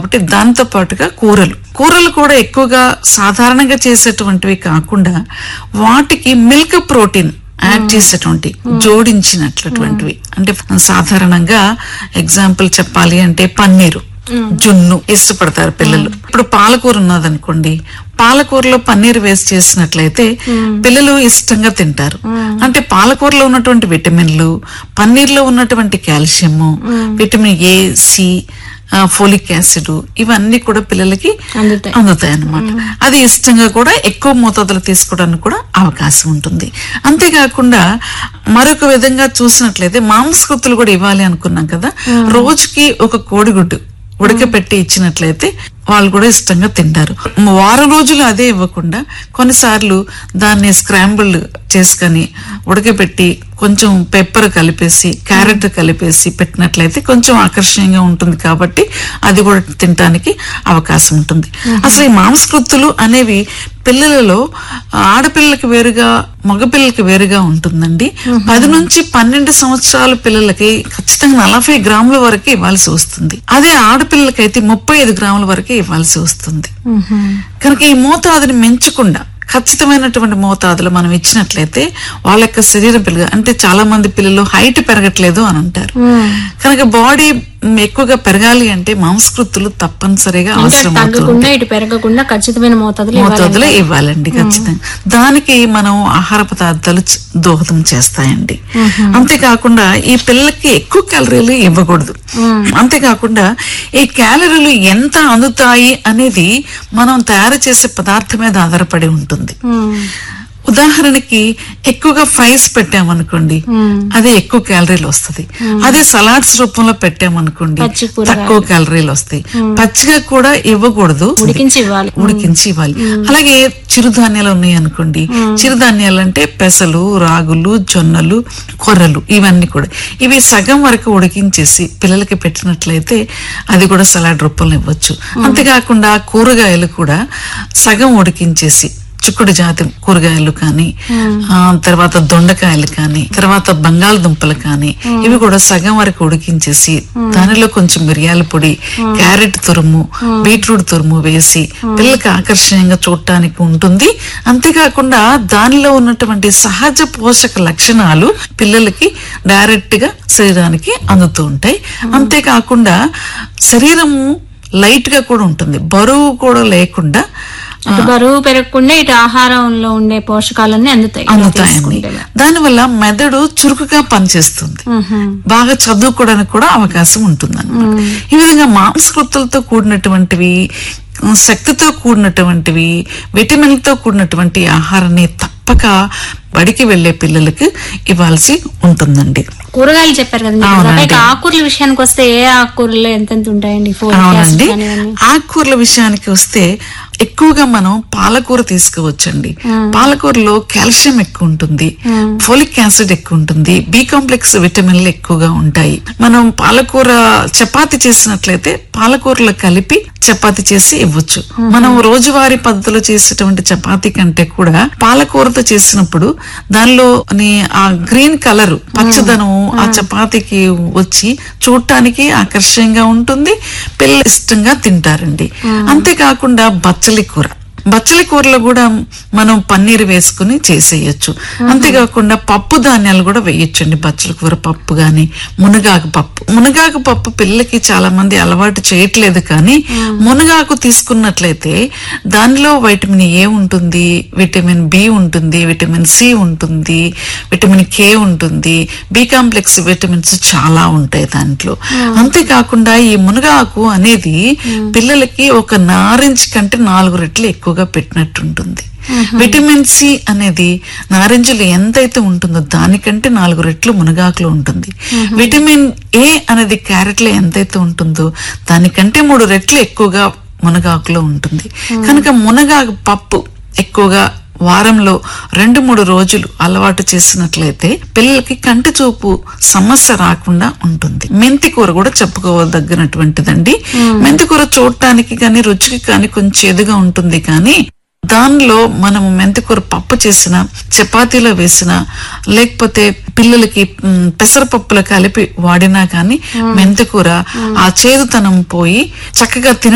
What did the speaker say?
కాబట్టి దాంతో పాటుగా కూరలు కూరలు కూడా ఎక్కువగా సాధారణంగా చేసేటువంటివి కాకుండా వాటికి మిల్క్ ప్రోటీన్ యాడ్ చేసేటువంటి జోడించినట్లటువంటివి అంటే సాధారణంగా ఎగ్జాంపుల్ చెప్పాలి అంటే పన్నీరు జున్ను ఇష్టపడతారు పిల్లలు ఇప్పుడు పాలకూర ఉన్నదనుకోండి పాలకూరలో పన్నీర్ వేసి చేసినట్లయితే పిల్లలు ఇష్టంగా తింటారు అంటే పాలకూరలో ఉన్నటువంటి విటమిన్లు పన్నీర్లో ఉన్నటువంటి calcium vitamin A C folic acid ఇవన్నీ కూడా పిల్లలకి అందుతాయి. అందుతాయి అన్నమాట అది ఇష్టంగా కూడా ఎక్కువ మోతాదులో తీసుకోవడానికి కూడా అవకాశం ఉంటుంది అంతేకాకుండా మరొక విధంగా చూసినట్లయితే మాంసకృతులు కూడా ఇవ్వాలి అనుకున్నాం కదా రోజుకి ఒక కోడిగుడ్డు ఉడకపెట్టి ఇచ్చినట్లయితే వాళ్ళు కూడా ఇష్టంగా తింటారు వారం రోజులు అదే ఇవ్వకుండా కొన్నిసార్లు దాన్ని స్క్రాంబుల్ చేసుకొని ఉడకబెట్టి కొంచెం పెప్పర్ కలిపేసి క్యారెట్ కలిపేసి పెట్టినట్లయితే కొంచెం ఆకర్షణీయంగా ఉంటుంది కాబట్టి అది కూడా తినడానికి అవకాశం ఉంటుంది అసలు ఈ మాంసకృత్తులు అనేవి పిల్లలలో ఆడపిల్లలకి వేరుగా మగపిల్లలకి వేరుగా ఉంటుందండి పది నుంచి పన్నెండు సంవత్సరాల పిల్లలకి ఖచ్చితంగా నలభై గ్రాముల వరకు ఇవ్వాల్సి వస్తుంది అదే ఆడపిల్లలకైతే ముప్పై ఐదు గ్రాముల వరకు ఇవ్వాల్సి వస్తుంది కనుక ఈ మోతాదుని మించకుండా ఖచ్చితమైనటువంటి మోతాదులు మనం ఇచ్చినట్లయితే వాళ్ళ యొక్క శరీరం పెరుగు అంటే చాలా మంది పిల్లలు హైట్ పెరగట్లేదు అని అంటారు కనుక బాడీ ఎక్కువగా పెరగాలి అంటే మాంసకృతులు తప్పనిసరిగా అంటే అవసరం అవుతుంది తగ్గకుండా ఇటు పెరగకుండా ఖచ్చితమైన మోతాదులు ఇవ్వాలి మోతాదులో ఇవ్వాలండి ఖచ్చితంగా దానికి మనం ఆహార పదార్థాలు చ- దోహదం చేస్తాయండి అంతేకాకుండా ఈ పిల్లలకి ఎక్కువ క్యాలరీలు ఇవ్వకూడదు అంతేకాకుండా ఈ క్యాలరీలు ఎంత అందుతాయి అనేది మనం తయారు చేసే పదార్థం మీద ఆధారపడి ఉంటుంది ఉమ్. ఉదాహరణకి ఎక్కువగా ఫ్రైస్ పెట్టామనుకోండి అదే ఎక్కువ క్యాలరీలు వస్తుంది అదే సలాడ్స్ రూపంలో పెట్టామనుకోండి పచ్చి కూరగాయలు. తక్కువ క్యాలరీలు వస్తాయి పచ్చిగా కూడా ఇవ్వకూడదు ఉడికించి ఇవ్వాలి ఉడికించి ఇవ్వాలి అలాగే చిరుధాన్యాలు ఉన్నాయి అనుకోండి చిరుధాన్యాలు అంటే పెసలు రాగులు జొన్నలు కొర్రలు ఇవన్నీ కూడా ఇవి సగం వరకు ఉడికించేసి పిల్లలకి పెట్టినట్లయితే అది కూడా సలాడ్ రూపంలో ఇవ్వచ్చు అంతేకాకుండా కూరగాయలు కూడా సగం ఉడికించేసి చిక్కుడు జాతి కూరగాయలు కానీ ఆ తర్వాత దొండకాయలు కానీ తర్వాత బంగాళదుంపలు కానీ ఇవి కూడా సగం వరకు ఉడికించేసి దానిలో కొంచెం మిరియాల పొడి క్యారెట్ తురుము బీట్రూట్ తురుము వేసి పిల్లలకి ఆకర్షణీయంగా చూడటానికి ఉంటుంది అంతేకాకుండా దానిలో ఉన్నటువంటి సహజ పోషక లక్షణాలు పిల్లలకి డైరెక్ట్ గా శరీరానికి అందుతూ ఉంటాయి అంతేకాకుండా శరీరము లైట్ గా కూడా ఉంటుంది బరువు కూడా లేకుండా అటు బరువు పెరగకుండా ఇటు ఆహారంలో ఉండే పోషకాలన్నీ అందుతాయి ఇలా అందుతాయండి తీసుకుంటే. దానివల్ల మెదడు చురుకుగా పనిచేస్తుంది మ్హూ. బాగా చదువుకోవడానికి కూడా అవకాశం ఉంటుంది ఈ విధంగా మాంసకృతులతో కూడినటువంటివి ఉమ్, శక్తితో కూడినటువంటివి విటమిన్లతో కూడినటువంటి ఆహారాన్ని తప్పక బడికి వెళ్లే పిల్లలకి ఇవ్వాల్సి ఉంటుందండి కూరగాయలు చెప్పారు కదండి అవునండి. ఇక ఆకుకూరల విషయానికి వస్తే ఏ ఆకుకూరలు ఎంతెంత ఉంటాయండి ఫోలిక్ అవునండి యాసిడ్ కానివ్వండి. ఆకుకూరల విషయానికి వస్తే ఎక్కువగా మనం పాలకూర తీసుకోవచ్చండి పాలకూరలో కాల్షియం ఎక్కువ ఉంటుంది ఫోలిక్ యాసిడ్ ఎక్కువ ఉంటుంది బి కాంప్లెక్స్ విటమిన్లు ఎక్కువగా ఉంటాయి మనం పాలకూర చపాతి చేసినట్లయితే పాలకూరలో కలిపి చపాతి చేసి ఇవ్వచ్చు మనం రోజువారీ పద్ధతిలో చేసేటువంటి చపాతీ కంటే కూడా పాలకూరతో చేసినప్పుడు దానిలో ఆ గ్రీన్ కలర్ పచ్చదనం ఆ చపాతీకి వచ్చి చూడటానికి ఆకర్షణీయంగా ఉంటుంది పిల్లలు ఇష్టంగా తింటారండి అంతేకాకుండా బచ్చలి కూర బచ్చలి కూరలో కూడా మనం పన్నీర్ వేసుకుని చేసేయచ్చు అంతేకాకుండా పప్పు ధాన్యాలు కూడా వేయొచ్చండి బచ్చలి కూర పప్పు గాని మునగాకు పప్పు మునగాకు పప్పు పిల్లలకి చాలా మంది అలవాటు చేయట్లేదు కానీ మునగాకు తీసుకున్నట్లయితే దానిలో వైటమిన్ ఏ ఉంటుంది విటమిన్ బి ఉంటుంది విటమిన్ సి ఉంటుంది విటమిన్ కే ఉంటుంది బి కాంప్లెక్స్ విటమిన్స్ చాలా ఉంటాయి దాంట్లో అంతేకాకుండా ఈ మునగాకు అనేది పిల్లలకి ఒక నారింజ కంటే నాలుగు రెట్లు ఎక్కువగా పెట్టినట్టుంటుంది విటమిన్ సి అనేది నారింజలో ఎంతైతే ఉంటుందో దానికంటే నాలుగు రెట్లు మునగాకులో ఉంటుంది విటమిన్ ఏ అనేది క్యారెట్ లో ఎంతైతే ఉంటుందో దానికంటే మూడు రెట్లు ఎక్కువగా మునగాకులో ఉంటుంది కనుక మునగాకు పప్పు ఎక్కువగా వారంలో రెండు మూడు రోజులు అలవాటు చేసినట్లయితే పిల్లలకి కంటి చూపు సమస్య రాకుండా ఉంటుంది మెంతి కూర కూడా చెప్పుకోదగినటువంటిదండి మెంతి కూర చూడటానికి కానీ రుచికి కానీ కొంచెం ఎదుగా ఉంటుంది కానీ దానిలో మనము మెంతికూర పప్పు చేసిన చపాతీలో వేసిన లేకపోతే పిల్లలకి మ్, పెసరపప్పులో కలిపి వాడినా కానీ మెంతికూర ఆ చేదుతనం పోయి చక్కగా తిన